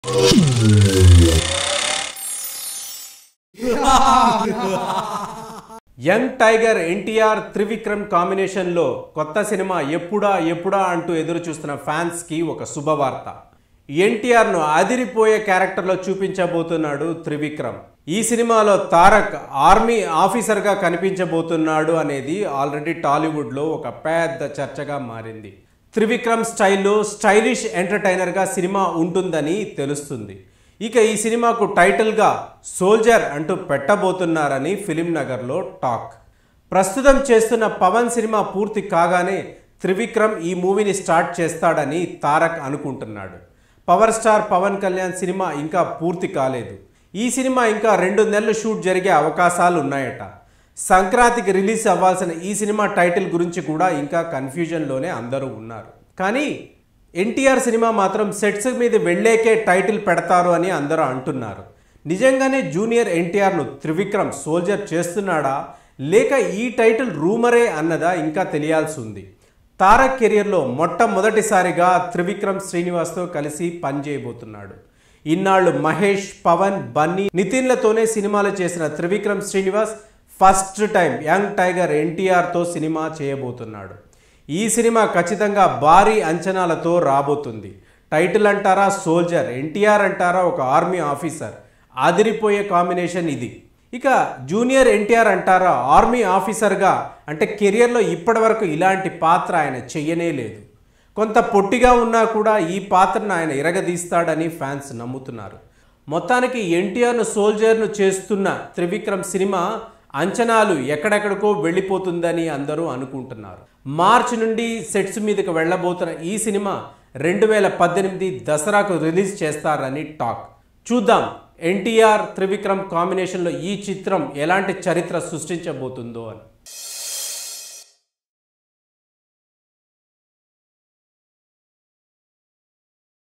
young tiger NTR Trivikram కాంబినేషన్లో కొత్త cinema ఎప్పుడా ఎప్పుడా అంటూ ఎదురు చూస్తున్న ఫ్యాన్స్కి ఒక శుభవార్త ఎన్టీఆర్ను అదిరిపోయే క్యారెక్టర్లో చూపించబోతున్నాడు త్రివిక్రమ్ ఈ సినిమాలో తారక్ ఆర్మీ ఆఫీసర్గా కనిపించబోతున్నాడు అనేది ఆల్రెడీ టాలీవుడ్లో ఒక పెద్ద చర్చగా మారింది త్రివిక్రమ్ స్టైల్లో స్టైలిష్ ఎంటర్టైనర్గా సినిమా ఉంటుందని తెలుస్తుంది ఇక ఈ సినిమాకు టైటిల్గా సోల్జర్ అంటూ పెట్టబోతున్నారని ఫిలిం నగర్లో టాక్ ప్రస్తుతం చేస్తున్న పవన్ సినిమా పూర్తి కాగానే త్రివిక్రమ్ ఈ మూవీని స్టార్ట్ చేస్తాడని తారక్ అనుకుంటున్నాడు power star Pawan Kalyan cinema ఇంకా పూర్తి కాలేదు ఈ సినిమా ఇంకా రెండు నెలలు షూట్ జరిగే అవకాశాలు ఉన్నాయట సంక్రాంతికి రిలీజ్ అవ్వాల్సిన ఈ సినిమా టైటిల్ గురించి కూడా ఇంకా కన్ఫ్యూజన్లోనే అందరూ ఉన్నారు కానీ ఎన్టీఆర్ సినిమా మాత్రం సెట్స్ మీద వెళ్ళేకే టైటిల్ పెడతారు అని అందరూ అంటున్నారు నిజంగానే జూనియర్ ఎన్టీఆర్ను త్రివిక్రమ్ సోల్జర్ చేస్తున్నాడా లేక ఈ టైటిల్ రూమరే అన్నదా ఇంకా తెలియాల్సి ఉంది తారక్ కెరియర్లో మొట్టమొదటిసారిగా త్రివిక్రమ్ శ్రీనివాస్తో కలిసి పనిచేయబోతున్నాడు ఇన్నాళ్ళు మహేష్ పవన్ బన్నీ నితిన్లతోనే సినిమాలు చేసిన Trivikram Srinivas first time young tiger ఎన్టీఆర్తో సినిమా చేయబోతున్నాడు ఈ సినిమా ఖచ్చితంగా భారీ అంచనాలతో రాబోతుంది టైటిల్ అంటారా సోల్జర్ ఎన్టీఆర్ అంటారా ఒక ఆర్మీ ఆఫీసర్ అదిరిపోయే కాంబినేషన్ ఇది ఇక జూనియర్ ఎన్టీఆర్ అంటారా ఆర్మీ ఆఫీసర్గా అంటే కెరియర్లో ఇప్పటివరకు ఇలాంటి పాత్ర ఆయన చెయ్యనే లేదు కొంత పొట్టిగా ఉన్నా కూడా ఈ పాత్రను ఆయన ఇరగదీస్తాడని ఫ్యాన్స్ నమ్ముతున్నారు మొత్తానికి ఎన్టీఆర్ను సోల్జర్ను చేస్తున్న త్రివిక్రమ్ సినిమా అంచనాలు ఎక్కడెక్కడికో వెళ్ళిపోతుందని అందరూ అనుకుంటున్నారు మార్చి నుండి సెట్స్ మీదకి వెళ్ళబోతున్న ఈ సినిమా రెండు వేల పద్దెనిమిది దసరాకు రిలీజ్ చేస్తారని టాక్ చూద్దాం ఎన్టీఆర్ త్రివిక్రమ్ కాంబినేషన్లో ఈ చిత్రం ఎలాంటి చరిత్ర సృష్టించబోతుందో అని